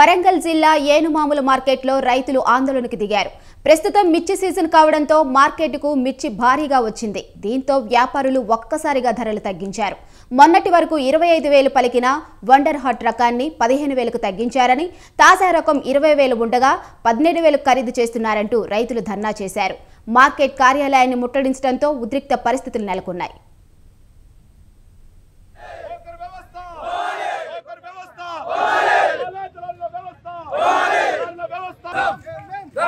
వరంగల్ జిల్లా ఏనుమాముల మార్కెట్లో రైతులు ఆందోళనకు దిగారు ప్రస్తుతం మిర్చి సీజన్ కావడంతో మార్కెట్కు మిర్చి భారీగా వచ్చింది దీంతో వ్యాపారులు ఒక్కసారిగా ధరలు తగ్గించారు మొన్నటి వరకు ఇరవై ఐదు వేలు పలికిన వండర్ హాట్ రకాన్ని పదిహేను వేలకు తగ్గించారని తాజా రకం ఇరవై వేలు ఉండగా పదిహేను వేలు ఖరీదు చేస్తున్నారంటూ రైతులు ధర్నా చేశారు మార్కెట్ కార్యాలయాన్ని ముట్టడించడంతో ఉద్రిక్త పరిస్థితులు నెలకొన్నాయి ఓకర్ వ్యవస్థ ఓకర్ వ్యవస్థ చలన వ్యవస్థ చలన వ్యవస్థ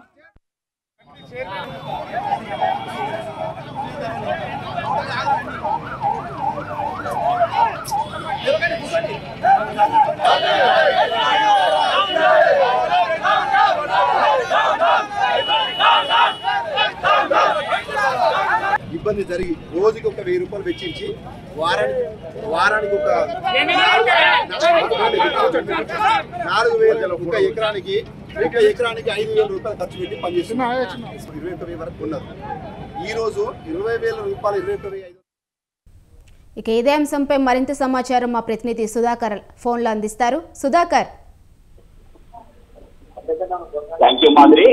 ఇబ్బంది జరిగి రోజుకి ఒక వెయ్యి రూపాయలు వెచ్చించి వారానికి వారానికి ఒక నాలుగు వేలు ఒక ఎకరానికి ఒక ఎకరానికి ఐదు వేల రూపాయలు ఖర్చు పెట్టి పనిచేస్తున్నారు ఇరవై ఒక వెయ్యి వరకు ఉన్నది ఈ రోజు ఇరవై వేల రూపాయలు ఇరవై ఒక వెయ్యి ఐదు ఇక ఇదే అంశంపై మరింత సమాచారం మా ప్రతినిధి సుధాకర్ ఫోన్లో అందిస్తారు సుధాకర్ థ్యాంక్ యూ మాదిరి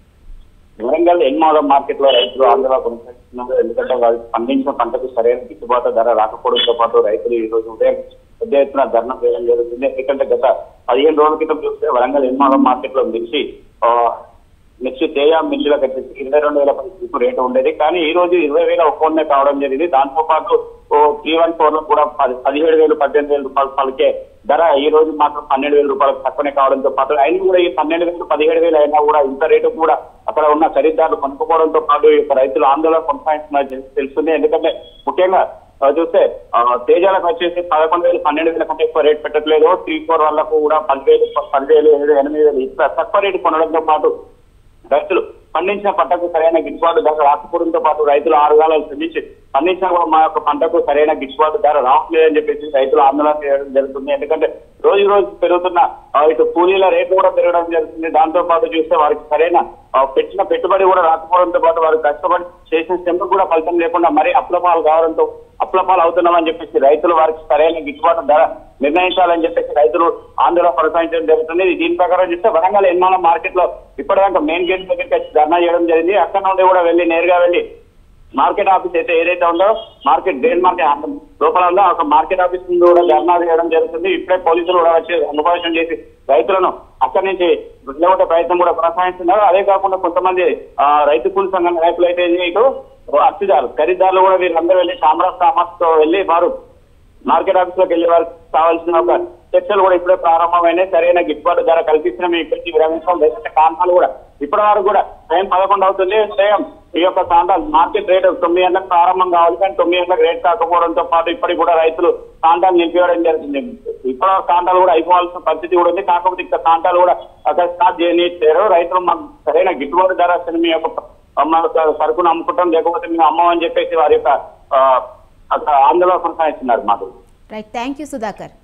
వరంగల్ ఎన్మాదం మార్కెట్ లో రైతులు ఆందోళన కొనసాగిస్తున్నారు ఎందుకంటే వాళ్ళు పండించిన పంటకు సరైన గిట్టుబాటు ధర రాకపోవడంతో పాటు రైతులు ఈ రోజు ఉదయం పెద్ద ఎత్తున ధర్నా చేయడం జరుగుతుంది ఎందుకంటే గత పదిహేను రోజుల క్రితం చూస్తే వరంగల్ ఎన్మాదం మార్కెట్ లో మిర్చి ఆ, మిర్చి తేజ మిల్లులకు వచ్చేసి ఇరవై రెండు వేల పది రేటు ఉండేది కానీ ఈ రోజు ఇరవై వేల ఒక్కొన్నే కావడం జరిగింది దాంతో పాటు ఓ త్రీ వన్ ఫోర్ లో కూడా పది- పదిహేడు వేలు పద్దెనిమిది వేల రూపాయలు పలికే ధర ఈ రోజు మాత్రం పన్నెండు వేల రూపాయలకు తక్కువనే కావడంతో పాటు అయినా కూడా ఈ పన్నెండు వేలు పదిహేడు వేలు అయినా కూడా ఇంత రేటు కూడా అక్కడ ఉన్న ఖరీదారులు కొనుక్కోవడంతో పాటు ఈ యొక్క రైతులు ఆందోళన కొనసాగిస్తున్నారు తెలు- తెలుస్తుంది ఎందుకంటే ముఖ్యంగా ఆ, చూస్తే ఆ, తేజాలకు వచ్చేసి పదకొండు వేలు పన్నెండు వేల కంటే ఎక్కువ రేట్ పెట్టట్లేదు త్రీ ఫోర్ వాళ్ళకు కూడా పదివేలు పదివేలు ఏడు ఎనిమిది వేలు ఇట్లా తక్కువ రేటు కొనడంతో పాటు రైతులు పండించిన పంటకు సరైన గిట్టుబాటు ధర రాకపోవడంతో పాటు రైతులు ఆరు గాలాలు చెల్లించి పండించిన కూడా మా యొక్క పంటకు సరైన గిట్టుబాటు ధర రావట్లేదని చెప్పేసి రైతులు ఆందోళన చేయడం జరుగుతుంది ఎందుకంటే రోజు రోజు పెరుగుతున్న ఆ, ఇటు కూలీల రేట్లు కూడా పెరగడం జరుగుతుంది దాంతో పాటు చూస్తే వారికి సరైన ఆ, పెట్టిన పెట్టుబడి కూడా రాకపోవడంతో పాటు వారు కష్టపడి చేసిన శ్రమ కూడా ఫలితం లేకుండా మరీ అప్లపాలు కావడంతో అప్లపాలు అవుతున్నామని చెప్పేసి రైతులు వారికి సరైన గిట్టుబాటు ధర నిర్ణయించాలని చెప్పేసి రైతులు ఆందోళన కొనసాగించడం జరుగుతుంది దీని ప్రకారం చూస్తే వరంగల్ ఎన్మాల మార్కెట్ లో ఇప్పటిదాకా మెయిన్ గేట్ దగ్గరికి వచ్చి ధర్నా చేయడం జరిగింది అక్కడ నుండి కూడా వెళ్ళి నేరుగా వెళ్ళి మార్కెట్ ఆఫీస్ అయితే ఏదైతే ఉందో మార్కెట్ గ్రేన్ మార్కెట్ లోపల ఉందో ఒక మార్కెట్ ఆఫీస్ ముందు కూడా ధర్నా చేయడం జరుగుతుంది ఇప్పుడే పోలీసులు కూడా వచ్చి అనుభవం చేసి రైతులను అక్కడి నుంచి వెళ్ళగొట్టే ప్రయత్నం కూడా కొనసాగిస్తున్నారు అదే కాకుండా కొంతమంది ఆ, రైతు కూలి సంఘం నాయకులు అయితే ఇటు అర్చిదారు ఖరీదారులు కూడా వీళ్ళందరూ వెళ్ళి కామరాజ్ కామర్స్ తో వెళ్ళి వారు మార్కెట్ ఆఫీస్ లోకి వెళ్ళే వారికి కావాల్సిన ఒక చర్చలు కూడా ఇప్పుడే ప్రారంభమైనాయి సరైన గిట్టుబాటు ధర కల్పించిన మీ ఇక్కడికి విరమించడం లేదంటే కాంతాలు కూడా ఇప్పటి వరకు కూడా టైం పదకొండు అవుతుంది ఉదయం ఈ యొక్క కాంతాలు మార్కెట్ రేట్ తొమ్మిది గంటలకు ప్రారంభం కావాలి కానీ తొమ్మిది గంటలకు రేట్ కాకపోవడంతో పాటు ఇప్పటికి కూడా రైతులు కాంతాలు నిలిపివేయడం జరుగుతుంది ఇప్పటి వరకు కాంతాలు కూడా అయిపోవాల్సిన పరిస్థితి కూడా ఉంది కాకపోతే ఇక్కడ కాంతాలు కూడా అక్కడ స్టార్ట్ చేయనిచ్చారు రైతులు మాకు సరైన గిట్టుబాటు ధర వస్తుంది మీ యొక్క అమ్మ యొక్క సరుకును అమ్ముకుంటాం లేకపోతే మేము అమ్మమని చెప్పేసి వారి యొక్క ఆ, అక్కడ ఆందోళన కొనసాగిస్తున్నారు మాకు రైట్ థ్యాంక్ యూ సుధాకర్